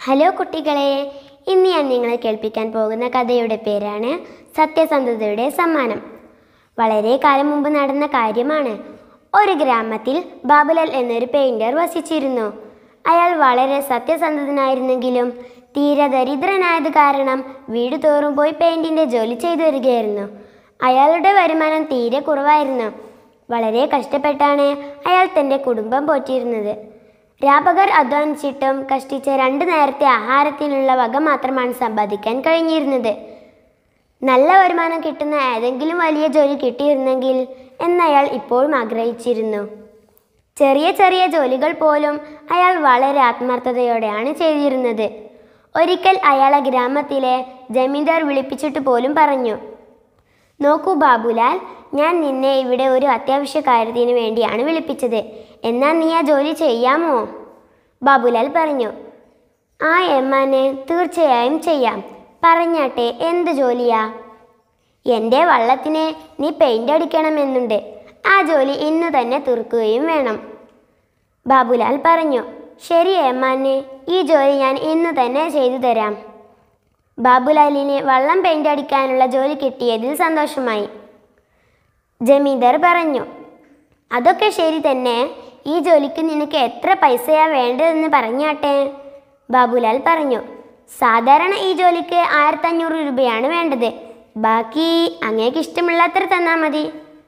hello കുട്ടികളെ ഇന്ന് ഞാൻ നിങ്ങളെ കേൾപ്പിക്കാൻ പോകുന്ന കഥയുടെ പേരാണ് സത്യസന്ധതയുടെ സമ്മാനം വളരെ കാലം മുമ്പ് നടന്ന കാര്യമാണ് ഒരു ഗ്രാമത്തിൽ ബാബുലാൽ എന്നൊരു പെയിന്റർ വസിച്ചിരുന്നു അയാൾ വളരെ സത്യസന്ധനായിരുന്നെങ്കിലും തീരെ ദരിദ്രനായത് കാരണം വീട് തോറും പോയി പെയിന്റിന്റെ ജോലി ചെയ്തു വരികയായിരുന്നു അയാളുടെ വരുമാനം തീരെ കുറവായിരുന്നു വളരെ കഷ്ടപ്പെട്ടാണ് അയാൾ തൻ്റെ കുടുംബം പോറ്റിയിരുന്നത് രാപകർ അധ്വാനിച്ചിട്ടും കഷ്ടിച്ച് രണ്ട് നേരത്തെ ആഹാരത്തിനുള്ള വക മാത്രമാണ് സമ്പാദിക്കാൻ കഴിഞ്ഞിരുന്നത് നല്ല വരുമാനം കിട്ടുന്ന ഏതെങ്കിലും വലിയ ജോലി കിട്ടിയിരുന്നെങ്കിൽ എന്നയാൾ ഇപ്പോഴും ആഗ്രഹിച്ചിരുന്നു ചെറിയ ചെറിയ ജോലികൾ പോലും അയാൾ വളരെ ആത്മാർത്ഥതയോടെയാണ് ചെയ്തിരുന്നത് ഒരിക്കൽ അയാളെ ഗ്രാമത്തിലെ ജമീന്ദാർ വിളിപ്പിച്ചിട്ട് പോലും പറഞ്ഞു നോക്കൂ ബാബുലാൽ ഞാൻ നിന്നെ ഇവിടെ ഒരു അത്യാവശ്യ കാര്യത്തിന് വേണ്ടിയാണ് വിളിപ്പിച്ചത് എന്നാൽ നീ ആ ജോലി ചെയ്യാമോ ബാബുലാൽ പറഞ്ഞു ആ എമ്മാനെ തീർച്ചയായും ചെയ്യാം പറഞ്ഞാട്ടെ എന്ത് ജോലിയാ എൻ്റെ വള്ളത്തിന് നീ പെയിൻ്റ് അടിക്കണമെന്നുണ്ട് ആ ജോലി ഇന്ന് തന്നെ തീർക്കുകയും വേണം ബാബുലാൽ പറഞ്ഞു ശരി ഏമാനെ ഈ ജോലി ഞാൻ ഇന്ന് തന്നെ ചെയ്തു തരാം ബാബുലാലിന് വള്ളം പെയിൻ്റ് അടിക്കാനുള്ള ജോലി കിട്ടിയതിൽ സന്തോഷമായി ജമീന്ദാർ പറഞ്ഞു അതൊക്കെ ശരി തന്നെ ഈ ജോലിക്ക് നിനക്ക് എത്ര പൈസയാ വേണ്ടതെന്ന് പറഞ്ഞാട്ടെ ബാബുലാൽ പറഞ്ഞു സാധാരണ ഈ ജോലിക്ക് ആയിരത്തഞ്ഞൂറ് രൂപയാണ് വേണ്ടത് ബാക്കി അങ്ങേക്ക് ഇഷ്ടമുള്ളത്ര തന്നാൽ മതി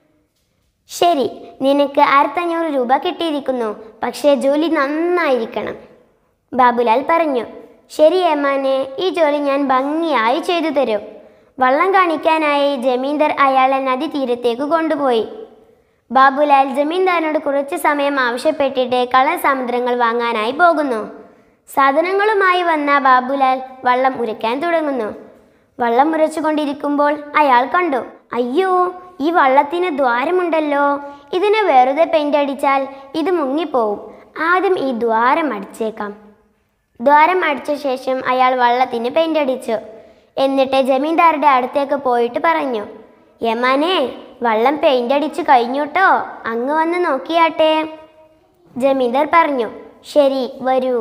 ശരി നിനക്ക് ആയിരത്തഞ്ഞൂറ് രൂപ കിട്ടിയിരിക്കുന്നു പക്ഷേ ജോലി നന്നായിരിക്കണം ബാബുലാൽ പറഞ്ഞു ശരി ഏമാനെ ഈ ജോലി ഞാൻ ഭംഗിയായി ചെയ്തു തരും വള്ളം കാണിക്കാനായി ജമീന്ദാർ അയാളെ നദി തീരത്തേക്ക് കൊണ്ടുപോയി ബാബുലാൽ ജമീന്ദാറിനോട് കുറച്ച് സമയം ആവശ്യപ്പെട്ടിട്ട് കളർ സമുദ്രങ്ങൾ വാങ്ങാനായി പോകുന്നു സാധനങ്ങളുമായി വന്ന ബാബുലാൽ വള്ളം ഉരയ്ക്കാൻ തുടങ്ങുന്നു വള്ളം ഉരച്ചുകൊണ്ടിരിക്കുമ്പോൾ അയാൾ കണ്ടു അയ്യോ ഈ വള്ളത്തിന് ദ്വാരമുണ്ടല്ലോ ഇതിന് വെറുതെ പെയിന്റ് അടിച്ചാൽ ഇത് മുങ്ങിപ്പോവും ആദ്യം ഈ ദ്വാരം അടിച്ചേക്കാം ദ്വാരം അടിച്ച ശേഷം അയാൾ വള്ളത്തിന് പെയിന്റ് അടിച്ചു എന്നിട്ട് ജമീന്ദാരുടെ അടുത്തേക്ക് പോയിട്ട് പറഞ്ഞു യമാനെ വള്ളം പെയിന്റ് അടിച്ചു കഴിഞ്ഞുട്ടോ അങ്ങ് വന്ന് നോക്കിയാട്ടെ ജമീന്ദാർ പറഞ്ഞു ശരി വരൂ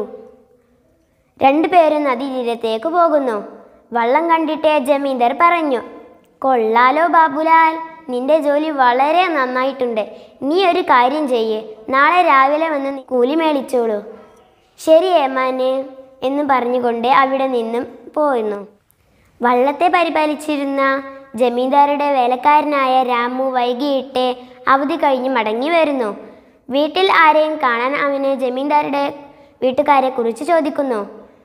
രണ്ടുപേരും നദീതീരത്തേക്ക് പോകുന്നു വള്ളം കണ്ടിട്ട് ജമീന്ദാർ പറഞ്ഞു കൊള്ളാലോ ബാബുലാൽ നിന്റെ ജോലി വളരെ നന്നായിട്ടുണ്ട് നീ ഒരു കാര്യം ചെയ്യ് നാളെ രാവിലെ വന്ന് നീ കൂലി മേടിച്ചോളൂ ശരി ഏമാനെ എന്ന് പറഞ്ഞുകൊണ്ട് അവിടെ നിന്നും പോയിരുന്നു വള്ളത്തെ പരിപാലിച്ചിരുന്ന ജമീന്ദാരുടെ വേലക്കാരനായ രാമു വൈകിയിട്ട് അവധി കഴിഞ്ഞ് മടങ്ങി വരുന്നു വീട്ടിൽ ആരെയും കാണാൻ അവന് ജമീന്ദാരുടെ വീട്ടുകാരെ കുറിച്ച് ചോദിക്കുന്നു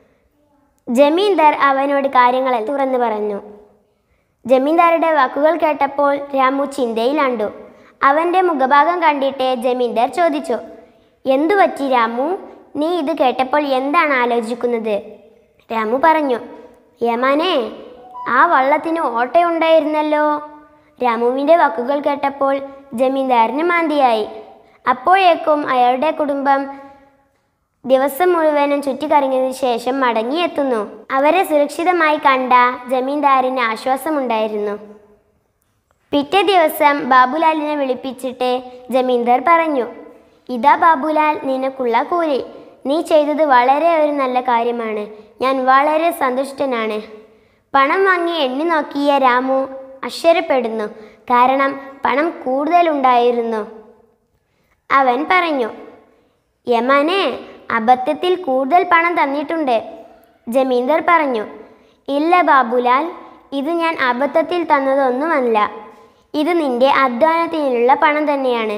ജമീന്ദാർ അവനോട് കാര്യങ്ങൾ തുറന്നു പറഞ്ഞു ജമീന്ദാരുടെ വാക്കുകൾ കേട്ടപ്പോൾ രാമു ചിന്തയിലാണ്ടു അവൻ്റെ മുഖഭാഗം കണ്ടിട്ട് ജമീന്ദാർ ചോദിച്ചു എന്തു പറ്റി രാമു നീ ഇത് കേട്ടപ്പോൾ എന്താണ് ആലോചിക്കുന്നത് രാമു പറഞ്ഞു യമാനെ ആ വള്ളത്തിന് ഓട്ടയുണ്ടായിരുന്നല്ലോ രാമുവിൻ്റെ വാക്കുകൾ കേട്ടപ്പോൾ ജമീന്ദാറിന് മാന്തിയായി അപ്പോഴേക്കും അയാളുടെ കുടുംബം ദിവസം മുഴുവനും ചുറ്റിക്കറങ്ങിയതിനു ശേഷം മടങ്ങിയെത്തുന്നു അവരെ സുരക്ഷിതമായി കണ്ട ജമീന്ദാറിന് ആശ്വാസമുണ്ടായിരുന്നു പിറ്റേ ദിവസം ബാബുലാലിനെ വിളിപ്പിച്ചിട്ട് ജമീന്ദാർ പറഞ്ഞു ഇതാ ബാബുലാൽ നിനക്കുള്ള കൂലി നീ ചെയ്തത് വളരെ ഒരു നല്ല കാര്യമാണ് ഞാൻ വളരെ സന്തുഷ്ടനാണ് പണം വാങ്ങി എണ്ണി നോക്കിയ രാമു ആശ്ചര്യപ്പെടുന്നു കാരണം പണം കൂടുതലുണ്ടായിരുന്നു അവൻ പറഞ്ഞു യമാനെ അബദ്ധത്തിൽ കൂടുതൽ പണം തന്നിട്ടുണ്ട് ജമീന്ദാർ പറഞ്ഞു ഇല്ല ബാബുലാൽ ഇത് ഞാൻ അബദ്ധത്തിൽ തന്നതൊന്നുമല്ല ഇത് നിന്റെ അധ്വാനത്തിനുള്ള പണം തന്നെയാണ്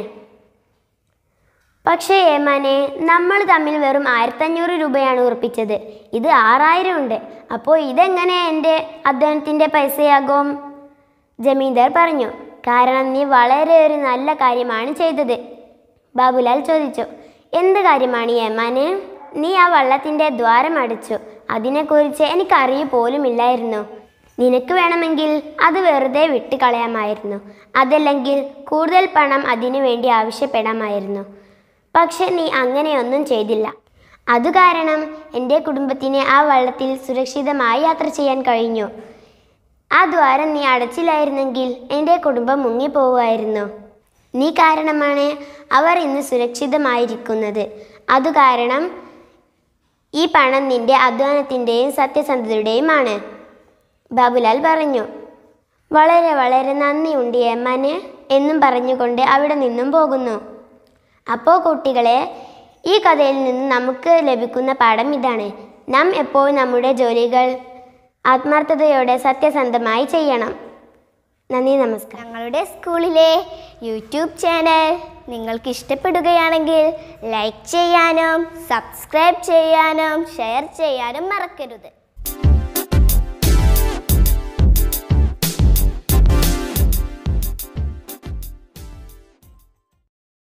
പക്ഷേ ഏമാനെ നമ്മൾ തമ്മിൽ വെറും ആയിരത്തഞ്ഞൂറ് രൂപയാണ് ഉറപ്പിച്ചത് ഇത് ആറായിരം ഉണ്ട് അപ്പോൾ ഇതെങ്ങനെ എൻ്റെ അധ്വാനത്തിൻ്റെ പൈസയാകും ജമീന്ദാർ പറഞ്ഞു കാരണം നീ വളരെ ഒരു നല്ല കാര്യമാണ് ചെയ്തത് ബാബുലാൽ ചോദിച്ചു എന്ത് കാര്യമാണ് ഈ ഏമാനെ നീ ആ വള്ളത്തിൻ്റെ ദ്വാരം അടച്ചു അതിനെക്കുറിച്ച് എനിക്കറിയ പോലുമില്ലായിരുന്നു നിനക്ക് വേണമെങ്കിൽ അത് വെറുതെ വിട്ട് കളയാമായിരുന്നു അതല്ലെങ്കിൽ കൂടുതൽ പണം അതിനു വേണ്ടി ആവശ്യപ്പെടാമായിരുന്നു പക്ഷെ നീ അങ്ങനെയൊന്നും ചെയ്തില്ല അതു കാരണം എൻ്റെ കുടുംബത്തിന് ആ വള്ളത്തിൽ സുരക്ഷിതമായി യാത്ര ചെയ്യാൻ കഴിഞ്ഞു ആ ദ്വാരം നീ അടച്ചില്ലായിരുന്നെങ്കിൽ എൻ്റെ കുടുംബം മുങ്ങിപ്പോവുമായിരുന്നു നീ കാരണമാണ് അവർ ഇന്ന് സുരക്ഷിതമായിരിക്കുന്നത് അതു കാരണം ഈ പണം നിന്റെ അധ്വാനത്തിൻ്റെയും സത്യസന്ധതയുടെയുമാണ് ബാബുലാൽ പറഞ്ഞു വളരെ വളരെ നന്ദിയുണ്ട് യമ്മന് എന്നും പറഞ്ഞുകൊണ്ട് അവിടെ നിന്നും പോകുന്നു അപ്പോൾ കുട്ടികളെ ഈ കഥയിൽ നിന്ന് നമുക്ക് ലഭിക്കുന്ന പാഠം ഇതാണ് നാം എപ്പോഴും നമ്മുടെ ജോലികൾ ആത്മാർത്ഥതയോടെ സത്യസന്ധമായി ചെയ്യണം നന്ദി നമസ്കാരം ഞങ്ങളുടെ സ്കൂളിലെ യൂട്യൂബ് ചാനൽ നിങ്ങൾക്ക് ഇഷ്ടപ്പെടുകയാണെങ്കിൽ ലൈക്ക് ചെയ്യാനും സബ്സ്ക്രൈബ് ചെയ്യാനും ഷെയർ ചെയ്യാനും മറക്കരുത്